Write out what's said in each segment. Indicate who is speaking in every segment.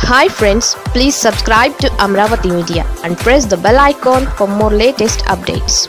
Speaker 1: hi friends please subscribe to Amaravati media and press the bell icon for more latest updates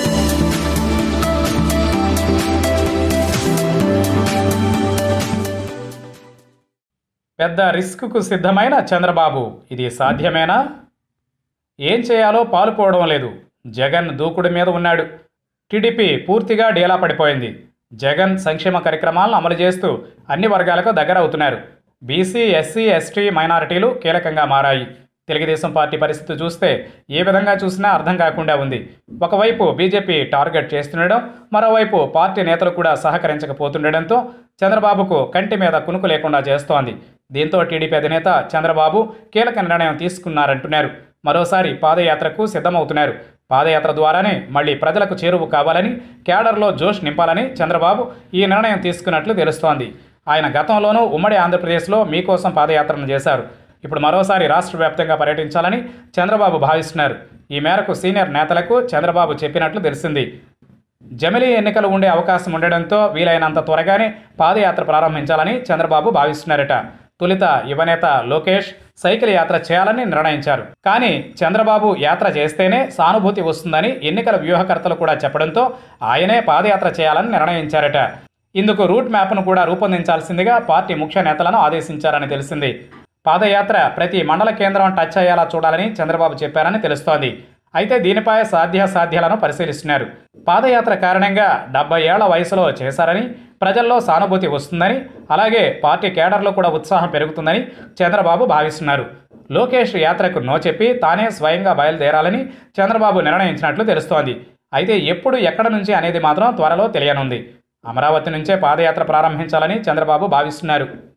Speaker 2: పెద్ద రిస్క్కు సిద్ధమైన చంద్రబాబు ఇది సాధ్యమేనా ఏం చేయాలో పాలుపోవడం లేదు జగన్ దూకుడు మీద ఉన్నాడు టీడీపీ పూర్తిగా డీలా పడిపోయింది జగన్ సంక్షేమ కార్యక్రమాలను అమలు చేస్తూ అన్ని వర్గాలకు దగ్గర అవుతున్నారు బీసీ ఎస్సీ ఎస్టీ మైనారిటీలు కీలకంగా మారాయి తెలుగుదేశం పార్టీ పరిస్థితి చూస్తే ఏ విధంగా చూసినా అర్థం కాకుండా ఉంది ఒకవైపు బీజేపీ టార్గెట్ చేస్తుండడం మరోవైపు పార్టీ నేతలు కూడా సహకరించకపోతుండడంతో చంద్రబాబుకు కంటి మీద కునుకు లేకుండా చేస్తోంది దీంతో టీడీపీ అధినేత చంద్రబాబు కీలక నిర్ణయం తీసుకున్నారంటున్నారు మరోసారి పాదయాత్రకు సిద్ధమవుతున్నారు పాదయాత్ర ద్వారానే మళ్ళీ ప్రజలకు చేరువు కావాలని క్యాడర్లో జోష్ నింపాలని చంద్రబాబు ఈ నిర్ణయం తీసుకున్నట్లు తెలుస్తోంది ఆయన గతంలోనూ ఉమ్మడి ఆంధ్రప్రదేశ్లో మీకోసం పాదయాత్రను చేశారు ఇప్పుడు మరోసారి రాష్ట్ర వ్యాప్తంగా పర్యటించాలని చంద్రబాబు భావిస్తున్నారు ఈ మేరకు సీనియర్ నేతలకు చంద్రబాబు చెప్పినట్లు తెలిసింది జమిలీ ఎన్నికలు ఉండే అవకాశం ఉండడంతో వీలైనంత త్వరగానే పాదయాత్ర ప్రారంభించాలని చంద్రబాబు భావిస్తున్నారట తొలుత యువనేత లోకేష్ సైకిల్ యాత్ర చేయాలని నిర్ణయించారు కానీ చంద్రబాబు యాత్ర చేస్తేనే సానుభూతి వస్తుందని ఎన్నికల వ్యూహకర్తలు కూడా చెప్పడంతో ఆయనే పాదయాత్ర చేయాలని నిర్ణయించారట ఇందుకు రూట్ మ్యాప్ను కూడా రూపొందించాల్సిందిగా పార్టీ ముఖ్య నేతలను ఆదేశించారని తెలిసింది పాదయాత్ర ప్రతి మండల కేంద్రం టచ్ అయ్యేలా చూడాలని చంద్రబాబు చెప్పారని తెలుస్తోంది అయితే దీనిపై సాధ్యాసాధ్యాలను పరిశీలిస్తున్నారు పాదయాత్ర కారణంగా డెబ్బై ఏళ్ల వయసులో చేశారని ప్రజల్లో సానుభూతి వస్తుందని అలాగే పార్టీ కేడర్లో కూడా ఉత్సాహం పెరుగుతుందని చంద్రబాబు భావిస్తున్నారు లోకేష్ యాత్రకు నో చెప్పి తానే స్వయంగా బయలుదేరాలని చంద్రబాబు నిర్ణయించినట్లు తెలుస్తోంది అయితే ఎప్పుడు ఎక్కడ నుంచి అనేది మాత్రం త్వరలో తెలియనుంది అమరావతి నుంచే పాదయాత్ర ప్రారంభించాలని చంద్రబాబు భావిస్తున్నారు